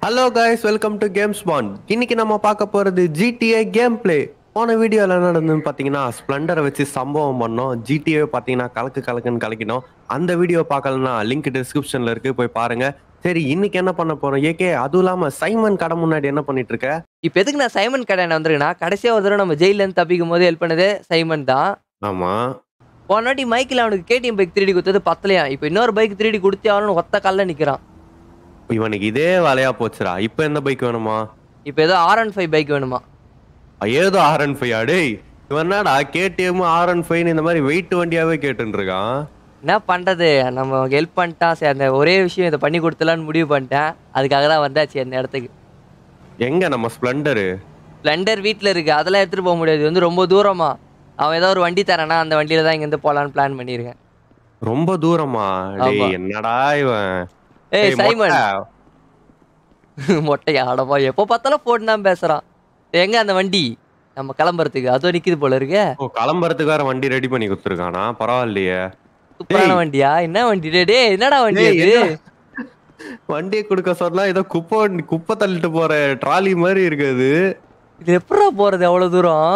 Hello guys welcome to games pond இன்னைக்கு நம்ம பார்க்க போறது ஜிடிஏ கேம் பிளே போன வீடியோல என்ன நடந்ததுன்னு பார்த்தீங்கன்னா ஸ்ப்ளெண்டரை வச்சு சம்பவம் பண்ணோம் ஜிடிஏ பார்த்தீங்கன்னா கலக்கு கலக்குன்னு கலக்கினோம் அந்த வீடியோ பார்க்கலன்னா லிங்க் டிஸ்கிரிப்ஷன்ல இருக்கு போய் பாருங்க சரி இன்னைக்கு என்ன பண்ண போறோம் ஏகே அதுவும் இல்லாம சைமன் கடை முன்னாடி என்ன பண்ணிட்டு இருக்க இப்போ எதுக்கு நான் சைமன் கடை வந்திருக்கேன்னா கடைசியாக ஒரு தடவை நம்ம ஜெயில இருந்து தப்பிக்கும் போது ஹெல்ப் பண்ணது சைமன் தான் ஆமா போன வாட்டி மைக்கில் அவனுக்கு கேடிஎம் பைக் திருடி கொடுத்தது பத்தலையா இப்போ இன்னொரு பைக் திருடி கொடுத்தே அவனு ஒத்த காலில் நிற்கிறான் இவனுக்கு இதே வேலையா போச்சுடா இப்போ எந்த பைக் வேணுமா இப்போ ஏதோ ஆர் ஒன் ஃபைவ் பைக் வேணுமா ஏதோ ஆர் என் ஃபைவ் டேய் இவன் என்னடா கேடிஎம் ஆர் என் ஃபைவ் இந்த மாதிரி வெயிட் வண்டியாவே கேட்டுன்னு இருக்கான் என்ன பண்ணுறது நம்ம ஹெல்ப் பண்ணிட்டான் சரி அந்த ஒரே விஷயம் இதை பண்ணி கொடுத்துலான்னு முடிவு பண்ணிட்டேன் அதுக்காக தான் வந்தாச்சு அந்த இடத்துக்கு எங்க நம்ம ஸ்ப்ளெண்டரு ஸ்ப்ளெண்டர் வீட்டில் இருக்கு அதெல்லாம் எடுத்துகிட்டு போக முடியாது இது வந்து ரொம்ப தூரமா அவன் ஏதோ ஒரு வண்டி தரானா அந்த வண்டியில தான் இங்கேருந்து போகலான்னு பிளான் பண்ணியிருக்கேன் ரொம்ப தூரமா டேய் ஆமா. என்னடா இவன் ஏய் டேய், சைமன் மொட்டை. மொட்டையா அடப்பா எப்போ பார்த்தாலும் ஃபோன் தான் பேசுறான் எங்க அந்த வண்டி நம்ம கிளம்புறதுக்கு அதோ நிக்குது போல இருக்கு ஓ கிளம்புறதுக்கு வேற வண்டி ரெடி பண்ணி கொடுத்துருக்கானா பரவாயில்லையே சூப்பரான டேய். வண்டியா என்ன வண்டி டேய், டேய் என்னடா வண்டி டேய், அது என்ன? வண்டியை கொடுக்க சொன்னா ஏதோ குப்பை வண்டி- குப்பை தள்ளிட்டு போற ட்ராலி மாதிரி இருக்குது இது எப்படா போறது அவ்வளவு தூரம்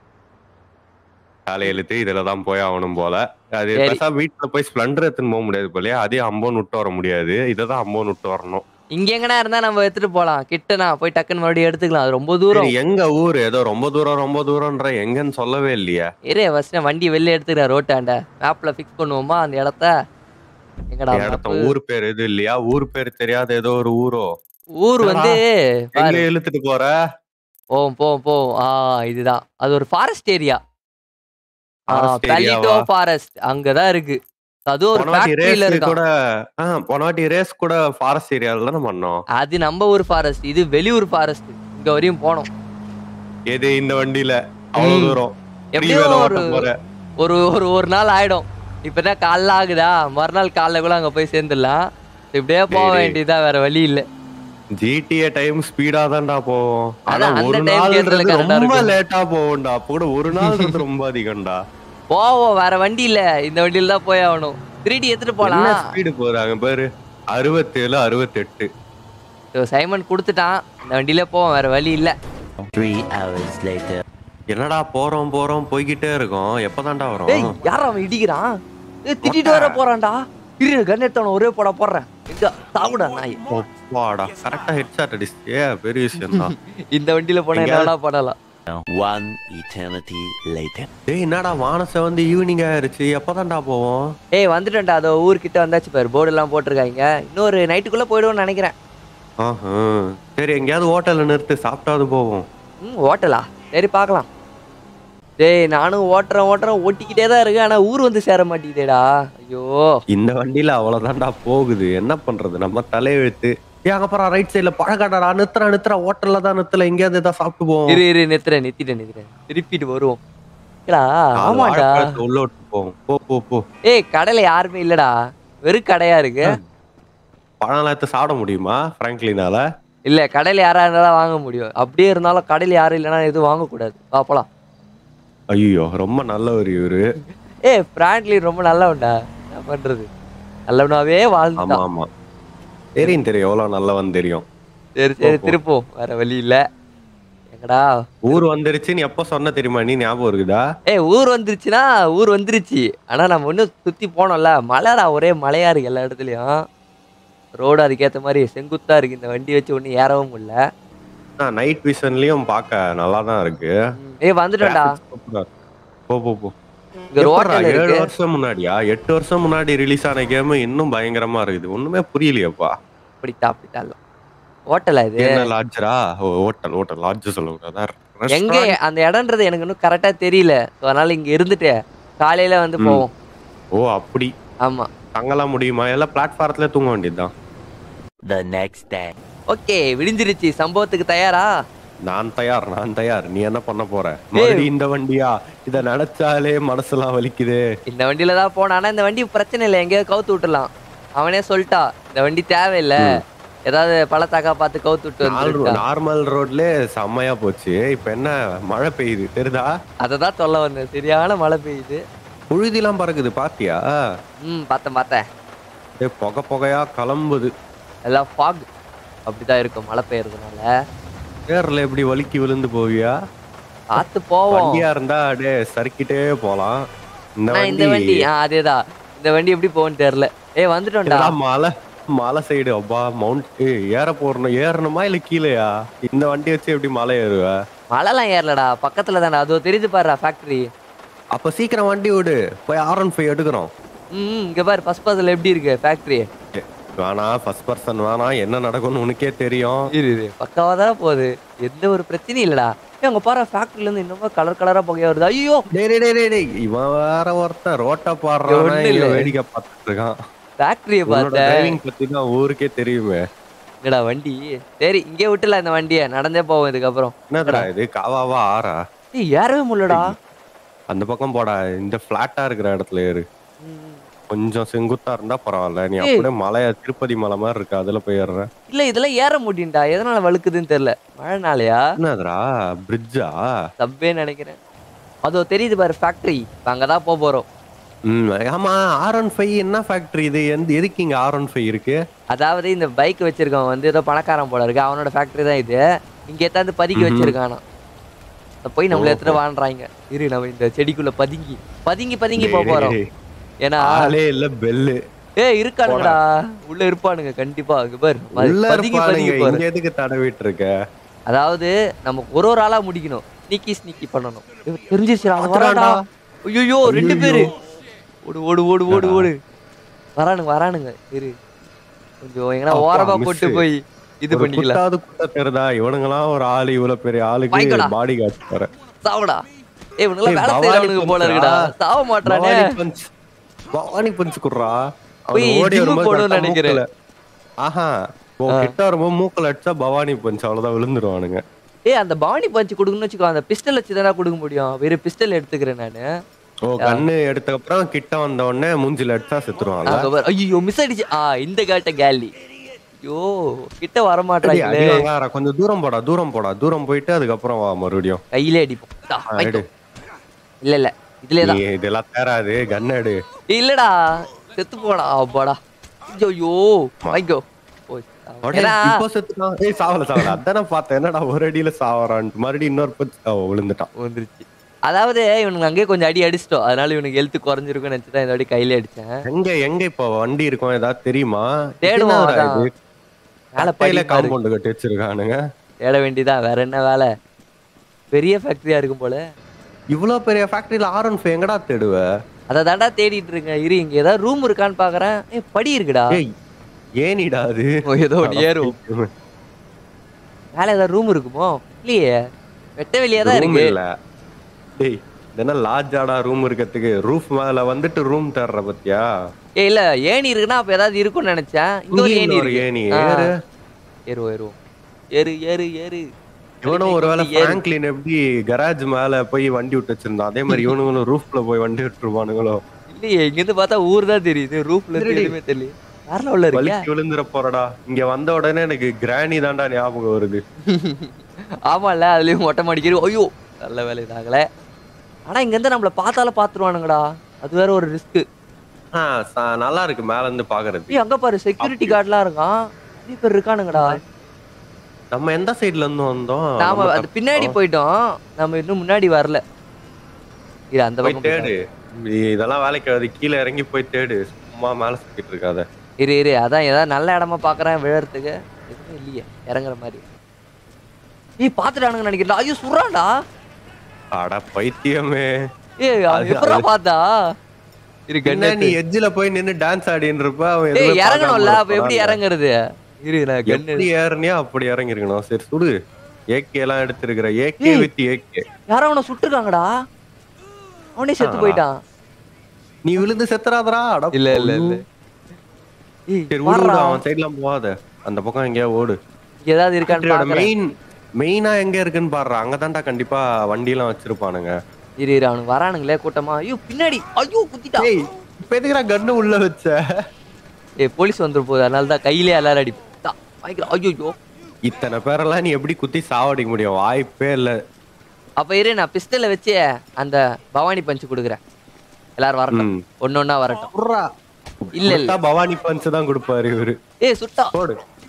காலை எழுத்து இதுல தான் போய் ஆகணும் போல அது சரி. பேசாம வீட்டுல போய் ஸ்ப்ளெண்டர் எடுத்துன்னு போக முடியாது போலயே அதே அம்போன் விட்டு வர முடியாது இதை தான் அம்போன் விட்டு வரணும் இங்க எங்கனா இருந்தா நம்ம எடுத்துட்டு போலாம் கிட்டனா போய் டக்குன்னு மறுபடியும் எடுத்துக்கலாம் அது ரொம்ப தூரம் சரி, எங்க ஊரு ஏதோ ரொம்ப தூரம் ரொம்ப தூரம்ன்ற எங்கன்னு சொல்லவே இல்லையே இரு ஃபர்ஸ்ட் வண்டி வெளில எடுத்துக்கிறேன் ரோட்டாண்ட மேப்ல ஃபிக்ஸ் பண்ணுவோமா அந்த இடத்த எங்கடா இடத்த map? ஊர் பேர் இது இல்லையா ஊர் பேர் தெரியாத ஏதோ ஒரு ஊரோ ஊர் வந்து எங்க பாரு இழுத்துட்டு போற போவோம் போவோம் போவோம் ஆ இதுதான் அது ஒரு ஃபாரஸ்ட் ஏரியா Forest பலிட்டோ area-வா? ஃபாரஸ்ட் அங்கதான் இருக்கு அது ஒரு போன வாட்டி ஃபேக்டரியில ரேஸ் இருக்கான் கூட ஆ, போன வாட்டி ரேஸ் கூட ஃபாரஸ்ட் ஏரியால தானே பண்ணோம் அது நம்ம ஊர் ஃபாரஸ்ட் இது வெளியூர் ஃபாரஸ்ட் இங்க வரையும் போனோம் எது இந்த வண்டியில அவ்வளவு ம். தூரம் எப்படியும் freeway-ல ஒரு ஓட்ட போற ஒரு ஒரு ஒரு நாள் ஆயிடும் இப்பதான் காலைல ஆகுதா மறுநாள் காலைல கூட அங்க போய் சேர்ந்துடலாம் இப்படியே போக டேய், டேய். வேண்டியதா வேற வழி இல்ல ஜிடிஏ டைம் ஸ்பீடா தான்டா போவோம் ஆனா அதான் அந்த ஒரு time கேட்டதுல நாள்ன்றது correct ஆ ரொம்ப இருக்கும். லேட்டா போகும்டா அப்போ கூட ஒரு நாள்ன்றது ரொம்ப அதிகம்டா போவோம் வேற வண்டி இல்ல இந்த வண்டியில தான் போய் ஆகணும் திருடி எடுத்துட்டு என்ன போலாம் ஸ்பீடு போறாங்க பாரு அறுபத்தேழு அறுபத்தெட்டு இதோ சைமன் கொடுத்துட்டான் இந்த வண்டியில போவோம் வேற வழி இல்ல Three hours later. என்னடா போறோம் போறோம் போய்கிட்டே இருக்கோம் எப்பதான்டா ஏய் வரும் யாரா அவன் இடிக்கிறான் ஏய் திட்டிட்டு வர போறான்டா இரு கன் எடுத்தவன ஒரே போட போடுறேன் எங்க சாகுடா நாய் ஒப்பாடா கரெக்டா ஹெட் ஷாட் அடிச்சு ஏ பெரிய விஷயம் தான் இந்த வண்டியில போனா எங்கேயாவது- என்னடா பண்ணலாம் One eternity later. டேய் என்னடா வானச வந்து ஈவினிங் ஆயிருச்சு எப்பதான்டா போவோம் ஏய் வந்துட்டேன்டா அதோ ஊர்கிட்ட வந்தாச்சு பாரு போர்டு எல்லாம் போட்டிருக்காங்க இன்னொரு நைட்டுக்குள்ள போயிடுவோம்னு நினைக்கிறேன் ஆஹா. சரி எங்கேயாவது ஹோட்டல்ல நிறுத்து சாப்பிட்டாவது போவோம் ம் ஓட்டலா சரி பார்க்கலாம் டேய் நானும் ஓட்டுறேன் ஓட்டுறேன் ஓட்டிக்கிட்டே தான் இருக்கேன் ஆனா ஊர் வந்து சேர மாட்டேங்குதேடா ஐயோ இந்த வண்டியில அவ்வளவுதான்டா போகுது என்ன பண்றது நம்ம தலையெழுத்து ஏ அங்க போறா ரைட் சைடுல பழக்கடா நித்துறா நித்துறா ஹோட்டல்ல தான் நித்துல எங்கேயாவது ஏதாவது சாப்பிட்டு போவோம் இரு இரு நிறுத்துறேன் நிறுத்திட்டேன் நிறுத்திட்டேன் திருப்பிட்டு வருவோம் ஏடா நாலு ஆமாடா வாழைப்பழத்தை உள்ள விட்டு போவோம் போ போ போ ஏய் கடையில யாருமே இல்லடா வெறும் கடையா இருக்கு பழம் எடுத்து சாப்பிட முடியுமா பிராங்க்லினால இல்ல கடையில யாரா இருந்தாலும் வாங்க முடியும் அப்படியே இருந்தாலும் கடையில யாரும் இல்லைன்னா எதுவும் வாங்கக்கூடாது பாப்பலாம் ஐயோ ரொம்ப நல்லவர் இவரு ஏய் பிராங்க்லின் ரொம்ப நல்லவன்டா என்ன பண்றது நல்லவனாவே ஆமா வாழ்ந்துட்டான் ஆமா தெரியும் தெரியும் எவ்வளவு நல்லவன் தெரியும் சரி சரி போ, போ. திருப்போம் வேற வழி இல்ல எங்கடா ஊர் வந்துருச்சுன்னு எப்ப சொன்ன தெரியுமா நீ ஞாபகம் இருக்குதா ஏய் ஊர் வந்துருச்சுன்னா ஊர் வந்துருச்சு ஆனா நம்ம இன்னும் சுத்தி போனோம்ல மலைடா ஒரே மலையா இருக்கு எல்லா இடத்துலயும் ரோடு அதுக்கேத்த மாதிரி செங்குத்தா இருக்கு இந்த வண்டி வச்சு ஒன்றும் ஏறவும் முடியல நைட் விஷன்லயும் பார்க்க நல்லா தான் இருக்கு ஏய் வந்துட்டோம்டா Super ஆ இருக்கு. போ போ போ இங்க எப்படிடா, ரோட்டல் ஏழு இருக்கு வருஷம் முன்னாடியா எட்டு வருஷம் முன்னாடி ரிலீஸ் ஆன கேம் இன்னும் பயங்கரமா இருக்குது ஒண்ணுமே புரியலையப்பா அப்படித்தா அப்படித்தா இல்ல ஹோட்டலா இது என்ன லாட்ஜரா ஹோட்டல் ஹோட்டல் லாட்ஜ் சொல்லக்கூடாதா எங்க அந்த இடம்ன்றது எனக்கு இன்னும் கரெக்டா தெரியல So, அதனால இங்க இருந்துட்டு காலையில வந்து ம். போவோம் ஓ அப்படி ஆமா தங்கலாம் முடியுமா எல்லாம் பிளாட்ஃபாரத்துல தூங்க வேண்டியதுதான் The next day. ஓகே விடிஞ்சிருச்சு சம்பவத்துக்கு தயாரா நான் தயார் நான் தயார் நீ என்ன பண்ண போற மறுபடியும் இந்த வண்டியா இத நினைச்சாலே மனசுலாம் வலிக்குது இந்த வண்டியில தான் போனா ஆனா இந்த வண்டி பிரச்சனை இல்லை எங்கேயாவது கவுத்து விட்டுலாம் அவனே சொல்லிட்டா இந்த வண்டி தேவையில்லை ஏதாவது பழத்தாக்கா பார்த்து கவுத்து விட்டு வந்து நார்மல் ரோட்ல செம்மையா போச்சு இப்ப என்ன மழை பெய்யுது தெரியுதா அதை தான் சொல்ல வந்தேன் சரியான மழை பெய்யுது புழுதிலாம் பறக்குது பாத்தியா ம் பார்த்தேன் பார்த்தேன் ஏ புகை புகையா கிளம்புது எல்லாம் ஃபாக் அப்படிதான் இருக்கும் மழை பெய்யறதுனால ஏர்ல எப்படி வலிக்கி விழுந்து போவியா பார்த்து போவோம் வண்டியா இருந்தா அப்படியே சறுக்கிட்டே போலாம் இந்த ஆனா இந்த வண்டி வண்டி ஆ அதேதான் இந்த வண்டி எப்படி போகும்னு தெரியல ஏய் வந்துட்டோம்டா இதெல்லாம் மலை மலை சைடு அப்பா மவுண்ட் ஏற போறணும் ஏறணுமா இல்ல கீழேயா இந்த வண்டி வச்சு எப்படி மலை ஏறுவ மழைலாம் ஏறலடா பக்கத்துல தானே அதோ தெரியுது பாருடா ஃபேக்டரி அப்ப சீக்கிரம் வண்டி விடு போய் ஆர் ஒன் ஃபைவ் எடுக்கிறோம் ம் இங்க பாரு ஃபர்ஸ்ட் பஸ்ல எப்படி இருக்கு ஃபேக்டரி ஏ, வேணாம் ஃபர்ஸ்ட் பர்சன் வேணாம் என்ன நடக்கும்னு உனக்கே தெரியும் இரு இரு பக்காவா தானே போகுது எந்த ஒரு பிரச்சனையும் இல்லடா ஏய் அங்க பாரு ஃபேக்டரில இருந்து இன்னமும் கலர் கலரா புகையா வருது ஐயோ டேய் டேய், டேய் டேய் டேய் இவன் வேற ஒருத்தன் ரோட்டை பாடுறான் ஒண்ணும் இல்ல. வேடிக்கை பார்த்துட்டு இருக்கான் ஃபேக்டரியை உன்னோட பார்த்தேன் டிரைவிங் பத்தி தான் ஊருக்கே தெரியுமே என்னடா வண்டி சரி இங்கே விட்டுல இந்த வண்டியை நடந்தே போவோம் இதுக்கப்புறம் என்னடா இது காவாவா ஆறா ஏய் ஏறவே முடியலடா அந்த பக்கம் போடா இந்த பிளாட்டா இருக்கிற இடத்துல ஏறு ம். கொஞ்சம் செங்குத்தா இருந்தா பரவாயில்ல நீ ஏய். அப்படியே மலைய திருப்பதி மலை மாதிரி இருக்கு அதுல போய் ஏறுற இல்ல இதெல்லாம் ஏற முடியும்டா எதனால வழுக்குதுன்னு தெரியல மழைனாலயா என்னதுடா பிரிட்ஜா சப்பே நினைக்கிறேன் அதோ தெரியுது பாரு ஃபேக்டரி அங்கதான் போக போறோம் ம் ஆமா ஆர் ஒன் ஃபைவ் என்ன ஃபேக்டரி இது எந்த எதுக்கு இங்க ஆர் ஒன் ஃபைவ் இருக்கு அதாவது இந்த பைக் வச்சிருக்கவன் வந்து ஏதோ பணக்காரன் போல இருக்கு அவனோட ஃபேக்டரி தான் இது இங்க ஏத்தாந்து பதுக்கி ம்ஹும். வச்சிருக்கானா அத போய் நம்மள ஓஹோ. எடுத்துட்டு வாழ்றாங்க இரு நம்ம இந்த செடிக்குள்ள பதுங்கி பதுங்கி பதுங்கி போக போறோம் டேய், ஏன்னா ஆளே இல்ல பெல்லு ஏய் இருக்கானுங்கடா உள்ள இருப்பானுங்க கண்டிப்பா இங்க பாரு ப- உள்ள பதுங்கி பதுங்கி இருப்பானுங்க போற இங்க எதுக்கு தடவிட்டு இருக்க அதாவது நம்ம ஒரு ஒரு ஆளா முடிக்கணும் ஸ்னீக்கி ஸ்னீக்கி பண்ணணும் ஏய், தெரிஞ்சிருச்சுடா அது பாத்துறான்டா. வராடா ஐயோ ரெண்டு ஐயையோ. பேரு ஓடு ஓடு ஓடு ஓடு என்னடா? ஓடு வரானுங்க வரானுங்க இரு கொஞ்சம் எங்கன்னா அப்பா, ஓரமா miss. போட்டு போய் இது ஒரு பண்ணிக்கலாம் குட்டாவது குட்ட தெரியுதா இவனுங்களாம் ஒரு ஆளு இவ்வளவு பெரிய ஆளுக்கு வாங்கிக்கோடா. பாடி கார்டு தர சாவுடா ஏய் இவனுங்களாம் ஏய், வேலை பவானி செய்யறவனுக்கு போல பஞ்சுடா. இருக்குடா சாவ மாட்டானே பவானி பஞ்ச் பவானி பஞ்ச் குடுறா அவன் போய் ஓடி gym வரும்போது போகணும்னு correct ஆ நினைக்கிறேன். மூக்குல- ஆஹா உன் கிட்ட வரும்போது மூக்கல அடிச்சா பவானி பஞ்ச் அவ்வளவுதான் விழுந்துருவானுங்க ஏய் அந்த பவானி பஞ்சு கொடுக்கணும்னு வச்சுக்கோ அந்த பிஸ்டல் வச்சு தானே கொடுக்க முடியும் வெறும் பிஸ்டல் எடுத்துக்கிறேன் நானு ஓ கண்ணு எடுத்த அப்புறம் கிட்ட வந்த உடனே மூஞ்சில அடிச்சா செத்துருவான்ல அங்க பாரு ஐயோ மிஸ் ஆயிடுச்சு ஆ இந்த காட்ட கேலி ஐயோ கிட்ட வர டேய், மாட்டாங்களே அடி வாங்காரா, கொஞ்சம் தூரம் போடா தூரம் போடா தூரம் போயிட்டு அதுக்கப்புறம் வா மறுபடியும் கையிலே அடிப்போம் தா, ஆ, வாங்கிக்கோ. எடு. இல்ல இல்ல இதுலயே தான் நீ இதெல்லாம் தேராது கன் எடு இல்லடா செத்து போடா அப்பாடா ஐயோ வாங்கிக்கோ போய் உடனே ஏன்னா, இப்போ செத்துட்டான் ஏய் சாவல சாவல அதானே பார்த்தேன் என்னடா ஒரு அடியில சாவறான்ட்டு மறுபடியும் இன்னொரு பச்சு ஓ, விழுந்துட்டான் வந்துருச்சு அதாவது இவனுக்கு அங்கேயே கொஞ்சம் அடி அடிச்சிட்டோம் அதனால இவனுக்கு ஹெல்த் குறைஞ்சிருக்கும்னு நினைச்சு தான் இந்த வாட்டி கையில அடிச்சேன் எங்க எங்க இப்போ வண்டி இருக்கும் ஏதாவது தெரியுமா தேடுவோம், என்னடா அதான். இது? மேல கட்டையில படி பாரு. காம்பவுண்ட் கட்டி வச்சிருக்கானுங்க தேட வேண்டியதான் வேற என்ன வேலை பெரிய ஃபேக்டரியா இருக்கும் போல இவ்வளவு பெரிய ஃபேக்டரியில ஆர் ஒன் ஃபைவ் எங்கடா தேடுவ அதை தாண்டா தேடிட்டு இருக்கேன் இரு இங்க ஏதாவது ரூம் இருக்கான்னு பாக்குறேன் ஏய் படி இருக்குடா ஏய் ஏனிடா அது ஓ, ஏதோ ஒன்று ஏறும் மேல ஏதாவது ரூம் இருக்குமோ இல்லையே வெட்ட வெளியா தான் ரூம் இருக்கு இல்ல டேய் என்ன லாட்ஜாடா ரூம் இருக்கிறதுக்கு ரூஃப் மேல வந்துட்டு ரூம் தேடுற பத்தியா ஏய் இல்ல ஏணி இருக்குன்னா அப்ப ஏதாவது இருக்கும்னு நினைச்சேன் இங்க ஒரு ஏணி ஒரு இருக்கு ஏணி ஆ. ஏறு ஏறுவோம் ஏறுவோம் ஏறு ஏறு ஏறு இவனும் ஒருவேளை ஏறு. பிராங்க்லின் எப்படி கராஜ் மேல போய் வண்டி விட்டு வச்சிருந்தான் அதே மாதிரி இவனுங்களும் ரூஃப்ல போய் வண்டி விட்டுருவானுங்களோ இல்லையே இங்க இருந்து பார்த்தா ஊர் தான் தெரியுது ரூஃப்ல இருந்து திருடி. எதுவுமே தெரியல வேற லெவல்ல இருக்கியா வலிக்கு விழுந்துற போறடா இங்க வந்த உடனே எனக்கு கிராணி தான்டா ஞாபகம் வருது ஆமால அதுலயும் மொட்டை மாடிக்கிறோம் ஐயோ நல்ல வேலை இதாகல ஆனா இங்க இருந்து நம்மள பார்த்தாலும் பாத்துருவானுங்கடா அது வேற ஒரு ரிஸ்க் ஆ, ச- நல்லா இருக்கு மேல இருந்து பாக்குறது ஏய் அங்க பாரு செக்யூரிட்டி கார்டுலாம் இருக்கான் நிறைய பேர் இருக்கானுங்கடா நம்ம எந்த சைடுல இருந்து வந்தோம் நாம நம்ம அது பின்னாடி போயிட்டோம் நம்ம இன்னும் முன்னாடி வரல இது அந்த போய் பக்கம் தேடு நீ இதெல்லாம் வேலைக்கு ஆகாது கீழே இறங்கி போய் தேடு சும்மா மேல சுத்திட்டு இருக்காத இரு இரு அதான் ஏதாவது நல்ல இடமா பாக்குறேன் விழறதுக்கு எதுவுமே இல்லையே இறங்குற மாதிரி ஏய் பாத்துட்டானுங்க நினைக்கிறேன் ஐயோ சுறான்டா அட பைத்தியமே ஏய் அது- எப்படா அது- பார்த்தா இரு என்ன கண்ணு நீ எட்ஜ்ல போய் நின்னு டான்ஸ் ஆடின்னு இருப்ப அவன் ஏய் எதுவுமே இறங்கணும்ல பார்க்காம அப்ப எப்படி இருப்பான். இறங்குறது இரு நான் கண்ணு எப்படி ஏறுனியா அப்படி இறங்கி இருக்கணும் சரி சுடு ஏகே எல்லாம் எடுத்திருக்கிற ஏகே ஏய். வித் ஏகே யாரோ அவனை சுட்டுருக்காங்கடா அவனே செத்து ஆ. போயிட்டான் நீ விழுந்து செத்துறாதடா அட இல்ல இல்ல இல்ல ஏய் சரி விடு விடு வாடா. அவன் சைடுலாம் போகாத அந்த பக்கம் எங்கேயா ஓடு இங்க ஏதாவது இருக்கான்னு பாக்குறேன் மெயின் மெயினா எங்க இருக்குன்னு பாடுறா அங்கதான்டா கண்டிப்பா வண்டி எல்லாம் வச்சிருப்பானுங்க இரு இரு அவனுக்கு வரானுங்களே கூட்டமா ஐயோ பின்னாடி ஐயோ குத்திட்டா ஏய் இப்ப எதுக்குடா கன்னு உள்ள வச்ச ஏய் போலீஸ் வந்துரு போகுது அதனால தான் கையிலே எல்லாரும் அடி வாங்கிக்கலாம் ஐயோ இத்தனை பேரெல்லாம் நீ எப்படி குத்தி சாவடிக்க முடியும் வாய்ப்பே இல்ல அப்ப இரு நான் பிஸ்டலை வச்சு அந்த பவானி பஞ்சு கொடுக்குறேன் எல்லாரும் வரட்டும் ம். ஒன்னொன்னா வரட்டும் புர்ரா. இல்ல, இல்ல. கொடுத்தா பவானி பஞ்ச் தான் கொடுப்பாரு இவரு ஏய் சுட்டா போடு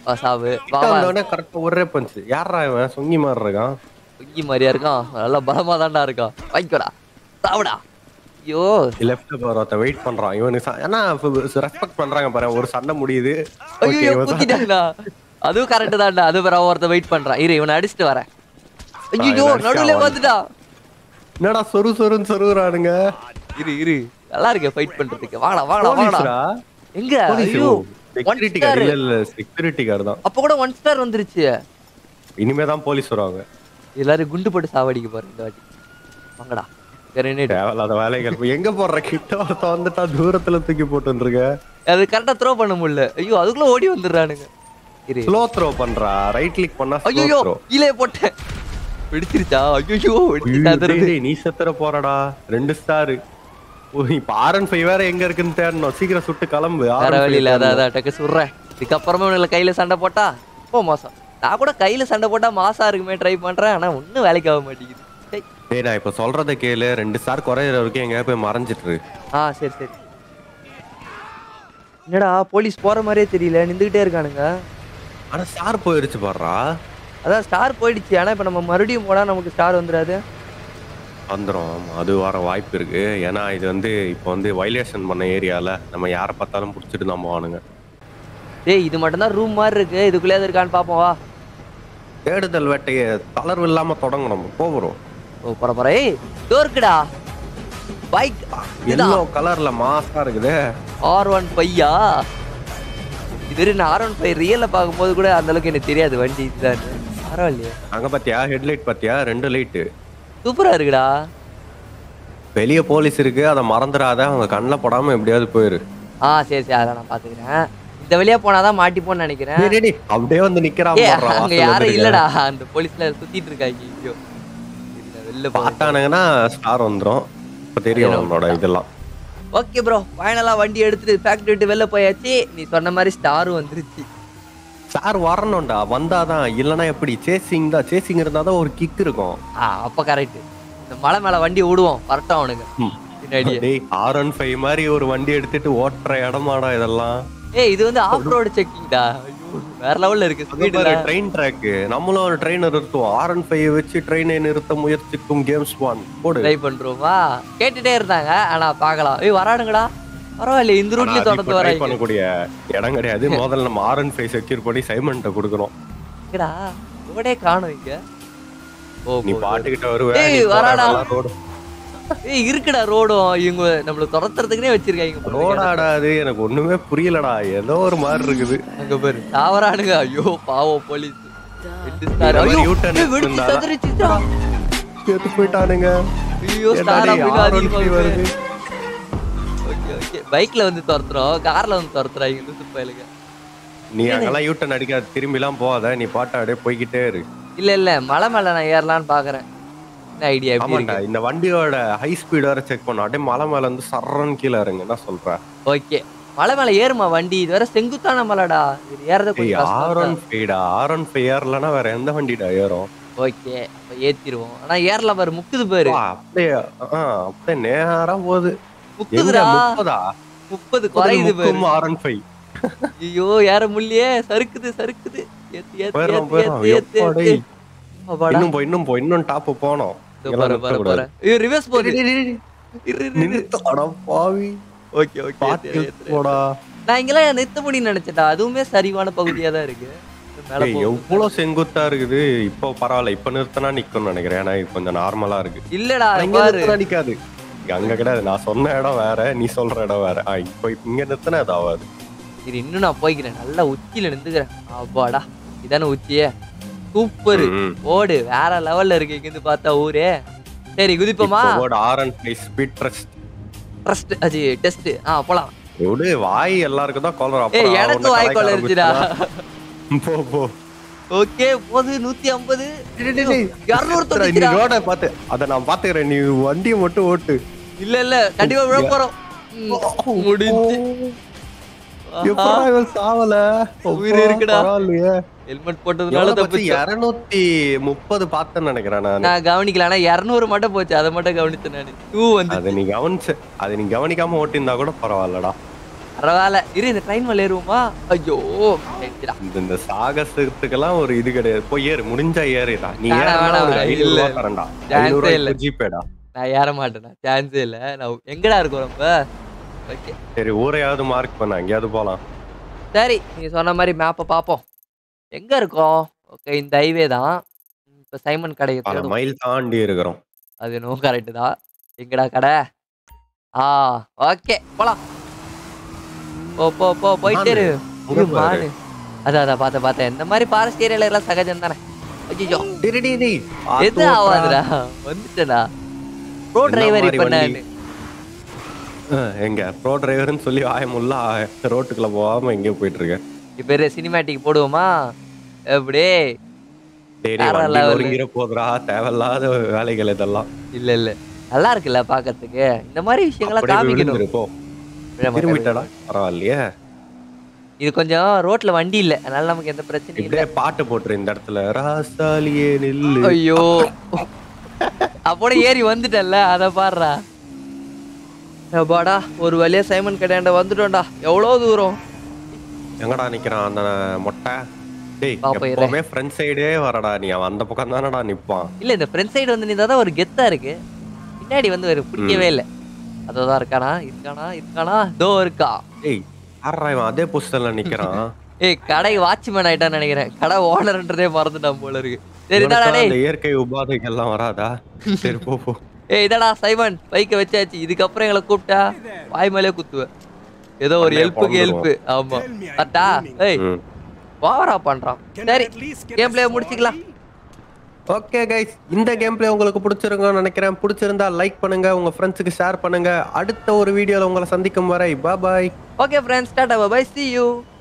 வா சாவு வா கிட்ட வா வந்தோடனே கரெக்டா ஒரே பஞ்சு யாரா இவன் சொங்கி மாதிரி இருக்கான் பொங்கி மாதிரியா இருக்கான் நல்லா பலமா தான்டா இருக்கான் வாங்கிக்கோடா சாவுடா ஐயோ லெஃப்ட் ஒருத்த வெயிட் பண்றான் இவனுக்கு ச- ஏன்னா ரெஸ்பெக்ட் பண்றாங்க பாரு ஒரு சண்டை முடியுது Okay, ஐயோ இவன் ச- குத்திட்டாங்கடா அதுவும் கரெக்ட் தான்டா அது வேற ஒருத்த வெயிட் பண்றான் இரு இவனை அடிச்சுட்டு வரேன் ஐயோ இவன் அடிச்சா நடுவுல அவன். பார்த்துட்டா என்னடா சொரு சொருன்னு சொருகுறானுங்க இரு இரு நல்லா இருக்கே ஃபைட் பண்றதுக்கு வாடா வாடா வாடா போலீஸ்ரா எங்க போலீஸ் ஐயோ ஒன் செக்யூரிட்டி கார்டு ஸ்டார் இல்ல இல்ல செக்யூரிட்டி கார்டு தான் அப்ப கூட ஒன் ஸ்டார் வந்துருச்சு இனிமே தான் போலீஸ் வருவாங்க எல்லாரும் குண்டு போட்டு சாவடிக்க பாரு இந்த வாட்டி வாங்கடா கிரனேட் தேவையில்லாத வேலைகள் இப்ப எங்க போடுற கிட்ட ஒருத்த வந்துட்டா தூரத்துல தூக்கி போட்டு வந்துருக்க அது கரெக்டா த்ரோ பண்ண முடியல ஐயோ அதுக்குள்ள ஓடி வந்துடுறானுங்க இரு ஸ்லோ த்ரோ பண்றா ரைட் கிளிக் பண்ணா ஸ்லோ ஐயோ த்ரோ கீழே போட்டேன் வெடிச்சிருச்சா ஐயோ வெடிச்சிருச்சா நீ செத்துற போறடா ரெண்டு ஸ்டார் இப்ப ஆர் அண்ட் ஃபைவ் வேற எங்க இருக்குன்னு தேடணும் சீக்கிரம் சுட்டு கிளம்பு வேற R15 வழி இல்ல அதான் தேடணும். அதான் டக்கு சுடுறேன் இதுக்கப்புறமா இவனுல கையில சண்டை போட்டா இப்போ மாசம் நான் கூட கையில சண்டை போட்டா மாசா இருக்குமே ட்ரை பண்றேன் ஆனா ஒண்ணும் வேலைக்கு ஆக மாட்டேங்குது சை. டேய் நான் இப்ப சொல்றத கேளு ரெண்டு ஸ்டார் குறையிற வரைக்கும் எங்கேயா போய் மறைஞ்சிட்டு இரு. ஆ சரி சரி என்னடா போலீஸ் போற மாதிரியே தெரியல நின்றுகிட்டே இருக்கானுங்க ஆனா ஸ்டார் போயிருச்சு பாடுறா அதான் ஸ்டார் போயிடுச்சு ஆனா இப்ப நம்ம மறுபடியும் போனா நமக்கு ஸ்டார் வந்துடாது வந்துரும் அது வர வாய்ப்பு இருக்கு ஏன்னா இது வந்து இப்போ வந்து வைலேஷன் பண்ண ஏரியால நம்ம யாரை பார்த்தாலும் பிடிச்சிட்டு நம்ம வானுங்க டேய் இது மட்டும்தான் ரூம் மாதிரி இருக்கு இதுக்குள்ளே எது இருக்கான்னு பாப்போம் வா தேடுதல் வேட்டையை தளர்வு இல்லாம தொடங்கணும் போகிறோம் ஓ போற போற ஏய் டோர்க்குடா பைக் எல்லோ கலர்ல மாசா இருக்குது ஆர் ஒன் பையா இது நான் ஆர் ஒன் ஃபைவ் ரியல்ல பார்க்கும்போது கூட அந்த அளவுக்கு எனக்கு தெரியாது வண்டி இதுதான் பரவாயில்லையே அங்க பாத்தியா ஹெட்லைட் பாத்தியா ரெண்டு லைட்டு சூப்பரா இருக்குடா வெளிய போலீஸ் இருக்கு அதை மறந்துடாத அவங்க கண்ணில் படாம எப்படியாவது போயிரு ஆ சரி சரி அதை நான் பாத்துக்கிறேன் இந்த வழியா போனாதான் மாட்டிப்போன்னு நினைக்கிறேன் டேய், டேய், டேய், அப்படியே வந்து நிக்கிறான் ஏ பாருடா, அங்க வாசல்ல யாரும் வந்துருக்க. இல்லடா அந்த போலீஸ்ல சுத்திட்டு இருக்காங்க ஐயோ இல்ல, வெளில பார்த்தானுங்கன்னா ஸ்டார் வந்துரும் இப்ப தெரியும் அவனோட இதெல்லாம் ஓகே ப்ரோ ஃபைனலா வண்டி எடுத்துட்டு ஃபேக்டரி விட்டு வெளில போயாச்சு நீ சொன்ன மாதிரி ஸ்டாரும் வந்துருச்சு ஸ்டார் வரணும்டா வந்தாதான் இல்லனா எப்படி சேசிங் தான் சேசிங் இருந்தாதான் ஒரு கிக் இருக்கும் ஆ அப்ப கரெக்ட் இந்த மலை மேல வண்டி விடுவோம் வரட்டும் அவனுங்க ம். பின்னாடியே டேய் ஆர் ஒன் ஃபைவ் மாதிரி ஒரு வண்டி எடுத்துட்டு ஓட்டுற இடமாடா இதெல்லாம் ஏய் இது வந்து ஆஃப் ரோடு செக்கிங்டா ஐயோ வேற லெவல்ல இருக்கு ஸ்பீடுல ட்ரெயின் ட்ராக் நம்மளும் ஒரு ட்ரெயினை நிறுத்துவோம் ஆர் ஒன் ஃபைவ் வச்சு ட்ரெயினை நிறுத்த முயற்சிக்கும் கேம்ஸ் ஒன் போடு ட்ரை பண்றோமா கேட்டுட்டே இருந்தாங்க ஆனா பார்க்கலாம் ஏய் வரானுங்கடா பரவாயில்ல இந்த ரூட்லயே ஆனா, அது தொடர்ந்து இப்ப try வராங்க பண்ணக்கூடிய இடம் கிடையாது முதல்ல நம்ம ஆர் ஒன் ஃபைவ் செக்யூர் பண்ணி சைமன்ட்ட கொடுக்கணும் எங்கடா ரோடே காணோம் இங்க ஓ நீ போ, பாட்டுக்கிட்ட வருவ ஏய், நீ போற வராடா. இடம்லாம் road. ஏய் இருக்குடா ரோடும் இவங்க நம்மள துரத்துறதுக்குனே வச்சிருக்காங்க போல இருக்கு. ரோடாடா அது எனக்கு ஒண்ணுமே புரியலடா ஏதோ ஒரு மாதிரி இருக்குது அங்க பாரு தாவரானுங்க ஐயோ பாவம் போலீஸ் ரெண்டு ஸ்டார் இந்த ஐயோ மாதிரி U-turn ஏய், வெடிச்சு இருந்தாதான். சதுரிச்சுடா செத்து போயிட்டானுங்க ஐயோ என்னடா ஸ்டார் டேய், அப்படின்னு R1 அதிகமா வருது. வருது ஓகே ஓகே பைக்ல வந்து துரத்துறோம் கார்ல வந்து துரத்துறாங்க லூசு பயலுங்க நீ அங்கெல்லாம் யூட்டன் அடிக்காத திரும்பி எல்லாம் போகாத நீ பாட்டு அப்படியே போய்கிட்டே இரு இல்ல இல்ல மலை மேல நான் ஏறலாம்னு பாக்குறேன் என்ன ஐடியா எப்படி ஆமாண்டா இருக்கு இந்த வண்டியோட ஹை ஸ்பீட் வேற செக் பண்ண அப்படியே மலை மேல இருந்து சர்றன்னு கீழே இறங்க என்ன சொல்ற ஓகே மலை மேல ஏறுமா வண்டி இது வேற செங்குத்தான மலைடா இது ஏறது ஏய் கொஞ்சம் ஆர் கஷ்டம் ஒன் ஃபைவ்டா ஆர் ஒன் ஃபைவ் ஏறலன்னா வேற எந்த வண்டிடா ஏறும் ஓகே அப்ப ஏத்திருவோம் ஆனா ஏறல பாரு முக்குது பாரு வா, அப்படியே ஆ, அப்படியே நேரா போகுது எங்க முக்குதுடா முப்பதா முப்பது குறையுது பாரு ஆர் ஒன் ஃபைவ் ஐயோ ஏற முடியலையே சறுக்குது சறுக்குது ஏத்து ஏத்து போயிடும் ஏத்து போயிடும் ஏத்து ஏத்து எப்பாடி ஏத்து அப்பாடா இன்னும் போ இன்னும் போ இன்னும் டாப் போனோம் இதோ பாரு பாரு பாரு ஐயோ ரிவர்ஸ் போகுது இரு, இரு, இரு. நிறுத்து அட பாவி ஓகே ஓகே பாத்து ஏத்து, இழுத்து ஏத்து. போடா நான் இங்கெல்லாம் நிறுத்த முடியும்னு நினைச்சேன்டா அதுவுமே சரிவான பகுதியா தான் இருக்கு மேல ஏய், போகுது. எவ்வளவு செங்குத்தா இருக்குது இப்போ பரவாயில்ல இப்ப நிறுத்தினா நிக்கும்னு நினைக்கிறேன் ஏன்னா இது கொஞ்சம் நார்மலா இருக்கு இல்லடா ஆனா இங்க பாரு நிறுத்தினா நிக்காது இங்க அங்க கிடையாது நான் சொன்ன இடம் வேற நீ சொல்ற இடம் வேற ஆ, இப்போ இங்க நிறுத்தினா அது ஆகாது இது இன்னும் நான் போய்க்கிறேன் நல்லா உச்சியில நின்றுக்கிறேன் அப்பாடா இதானே உச்சியே சூப்பர் ம். ஓடு வேற லெவல்ல இருக்கு இங்க இருந்து பார்த்தா ஊரே சரி குதிப்போமா R and five speed trust trust அது டெஸ்ட் ஆ போலாம் விடு வாய் எல்லாருக்கும் தான் கொலர் ஏய் எனக்கு வாய் கொள்ள இருந்துச்சுடா போ போ ஓகே போது நூத்தி ஐம்பது இரநூறு நீ தொண்ணூத்தி ரோட பாத்து அத நான் பாத்துக்கிறேன் நீ வண்டியை மட்டும் ஓட்டு இல்ல இல்ல கண்டிப்பா விழ போறோம் ம், முடிஞ்சு எப்படா இவன் சாவல உயிர் இருக்குடா. பரவாயில்லையே ஹெல்மெட் போட்டதுனால எவ்வளவு தப்பிச்சு போச்சு? 230 முப்பது பார்த்தேன்னு நினைக்கிறேன் நான் நான் கவனிக்கல ஆனா இரநூறு மட்டும் போச்சு அதை மட்டும் கவனிச்சேன் நான் டூ வந்து அதை நீ கவனிச்ச அதை நீ கவனிக்காம ஓட்டியிருந்தா கூட பரவாயில்லடா பரவாயில்ல இரு இந்த ட்ரெயின் மேல ஏறுவோமா ஐயோ போச்சுடா இந்த இந்த சாகசத்துக்கெல்லாம் ஒரு இது கிடையாது போய் ஏறு முடிஞ்சா ஏறிடா நீ வேணாம், ஏறினா வேணாம், உனக்கு வேணாம். ஐநூறு இல்ல. ரூபா தரேன்டா Chance ஐநூறு ஏ இல்ல. ரூபாய்க்கு ஜிபேடா நான் ஏற மாட்டேனா சான்ஸே இல்லை நான் எங்கடா இருக்கோம் நம்ம ஓகே சரி ஊரையாவது மார்க் பண்ண எங்கேயாவது போலாம் சரி நீங்க சொன்ன மாதிரி மேப்பை பார்ப்போம் எங்க இருக்கோம் ஓகே இந்த ஹைவே தான் இப்போ சைமன் கடையை பல தேடும் மைல் தாண்டி இருக்கிறோம் அது நோ கரெக்டு தான் எங்கடா கடை ஆ ஓகே போலாம் போ போ போ போயிட்டே இரு அங்க ஐயோ, பாரு. மானு அதான் அதான் பார்த்தேன் பார்த்தேன் இந்த மாதிரி ஃபாரஸ்ட் ஏரியால எல்லாம் சகஜம் தானே ஐயோ டேய், டேய், டேய். எது பார்த்து ஆகாதுடா வந்துட்டேனா ப்ரோ என்ன டிரைவர் மாதிரி இப்ப வண்டி? நான் அஹ், எங்க ப்ரோ டிரைவர்னு சொல்லி ஆயமுள்ள ரோட்டுக்குள்ள போகாம எங்கேயோ போயிட்டு இருக்கேன் இப்ப சினிமேட்டிக் போடுவோமா எப்படி டேய், டேய், வேற வண்டி level. நொறுங்கிற போதுடா தேவையில்லாத வேலைகள் இதெல்லாம் இல்ல இல்ல நல்லா இருக்குல்ல பாக்கிறதுக்கு இந்த மாதிரி விஷயங்களை அப்படியே காமிக்கணும் விழுந்துரு, போ விழ மாட்டேன், திரும்பிட்டடா விழ மாட்டேன். பரவாயில்லையே இது கொஞ்சம் ரோட்ல வண்டி இல்ல அதனால நமக்கு எந்த பிரச்சனையும் இல்ல இப்படியே பாட்டு போட்டுரு இந்த இடத்துல ராசாலியே நில்லு ஐயோ அப்போட ஏறி வந்துட்டல்ல அத பாடுறா பாடா ஒரு வழியா சைமன் கடையாண்ட வந்துட்டோம்டா எவ்வளவு தூரம் எங்கடா நிக்கிறான் அந்த மொட்டை டேய் பாப்போம் இரு. எப்பவுமே ஃப்ரண்ட் சைடே வரடா நீ அவன் அந்த பக்கம் தானடா நிப்பான் இல்ல இந்த ஃப்ரண்ட் சைடு வந்து நின்றா ஒரு கெத்தா இருக்கு பின்னாடி வந்து ஒரு பிடிக்கவே இல்ல அதோதான் இருக்கானா இருக்கானா இருக்கானா தோ இருக்கா டேய் யாரா இவன் அதே பொசிஷன்ல நிக்கிறான் ஏய் கடை வாட்ச்மேன் ஆயிட்டான்னு நினைக்கிறேன் கடை ஓனர்ன்றதே மறந்துட்டான் போல இருக்கு சரி இதாடா இவனுக்கு டேய் அந்த இயற்கை உபாதைகள் எல்லாம் வராதா சரி போ போ ஏய் இதடா சைமன் பைக்கை வச்சாச்சு இதுக்கப்புறம் எங்களை கூப்பிட்டா வாய் மேலே குத்துவேன் ஏதோ ஒரு அப்படியே ஹெல்ப்புக்கு ஹெல்ப் ஆமா அட்டா ஏய் ம். ஓவரா பண்றான் சரி கேம் பிளே முடிச்சுக்கலாம் ஓகே கைஸ் இந்த கேம் பிளே உங்களுக்கு பிடிச்சிருக்கும்னு நினைக்கிறேன் பிடிச்சிருந்தா லைக் பண்ணுங்க உங்க ஃப்ரெண்ட்ஸுக்கு ஷேர் பண்ணுங்க அடுத்த ஒரு வீடியோல உங்களை சந்திக்கும் வரை bye okay friends tata bye see you